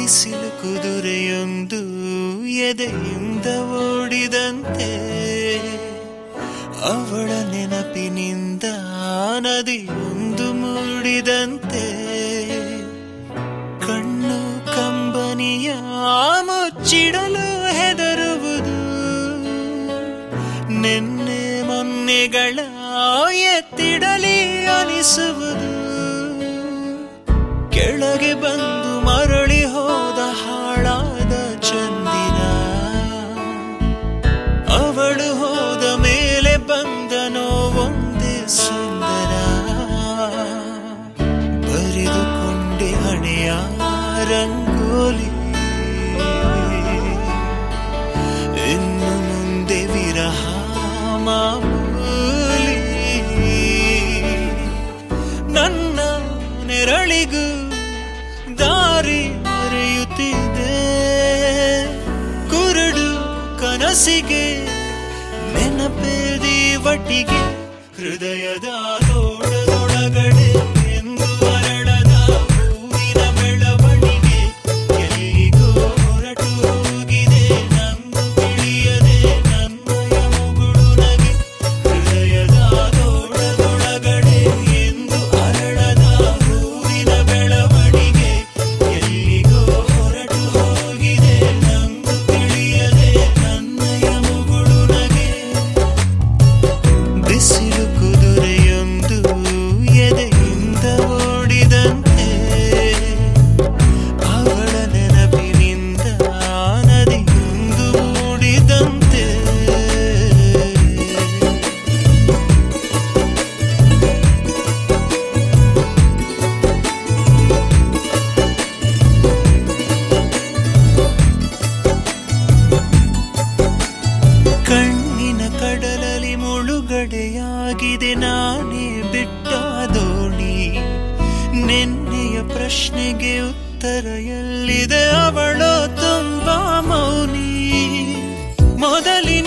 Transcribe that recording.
ಬಿಸಿಲು ಕುದುರೆಯೊಂದು ಎದೆಯಿಂದ ಓಡಿದಂತೆ ಅವಳ ನೆನಪಿನಿಂದ ನದಿಯೊಂದು ಮೂಡಿದಂತೆ ಕಣ್ಣು ಕಂಬನಿಯ ಮುಚ್ಚಿಡಲು ಹೆದರುವುದು ನಿನ್ನೆ ಮೊನ್ನೆಗಳ ಎತ್ತಿಡಲಿ ಅನಿಸುವುದು ಕೆಳಗೆ ಬಂದು ಮರಳಿ ಹೋದ ಹಾಳಾದ ಚಂದಿರ ಅವಳು ಹೋದ ಮೇಲೆ ಬಂದನೋ ಒಂದೇ ಸುಂದರ ಬರೆದುಕೊಂಡೆ ಹಣೆಯ ರಂಗೋಲಿ ಇನ್ನು ಮುಂದೆ ವಿರಹ ಮಾಮೂಲಿ ನನ್ನ ನೆರಳಿಗೂ ದಾರಿ ಮರೆಯುತ್ತಿದೆ ಕುರುಡು ಕನಸಿಗೆ ನೆನಪೇದಿ ಒಟ್ಟಿಗೆ ಹೃದಯದ ತೋಟದೊಳಗಡೆ ಎಂದು ಅರಳದ ಹೂವಿನ ಬೆಳವಣಿಗೆ ಎಲ್ಲಿಗೋ ಹೊರಟು ಹೋಗಿದೆ ನಂದು ತಿಳಿಯದೆ ನನ್ನಯ ಮುಗುಳು ನಗೆ ಹೃದಯದ ತೋಟದೊಳಗಡೆ ಎಂದು ಅರಳದ ಹೂವಿನ ಬೆಳವಣಿಗೆ ಎಲ್ಲಿಗೋ ಹೊರಟು ಹೋಗಿದೆ ನಂದು ತಿಳಿಯದೆ ನನ್ನಯ ಮುಗುಳು ನಗೆ ಬಿಸಿಲು ಕುದುರೆಯೊಂದು ಎದೆಯಿಂದ ಓಡಿದಂತೆ ಅವಳ ನೆನಪಿನಿಂದ ನದಿಯೊಂದು ಮೂಡಿದಂತೆ ಕಣ್ಣಿನ ಕಡಲಲ್ಲಿ ಮುಳುಗಡೆಯಾಗಿದೆ ನಾನೇ ಬಿಟ್ಟ ದೋಣಿ ನಿನ್ನೆಯ ಪ್ರಶ್ನೆಗೆ ಉತ್ತರ ಎಲ್ಲಿದೆ ಅವಳು ತುಂಬಾ ಮೌನಿ ಮೊದಲಿನ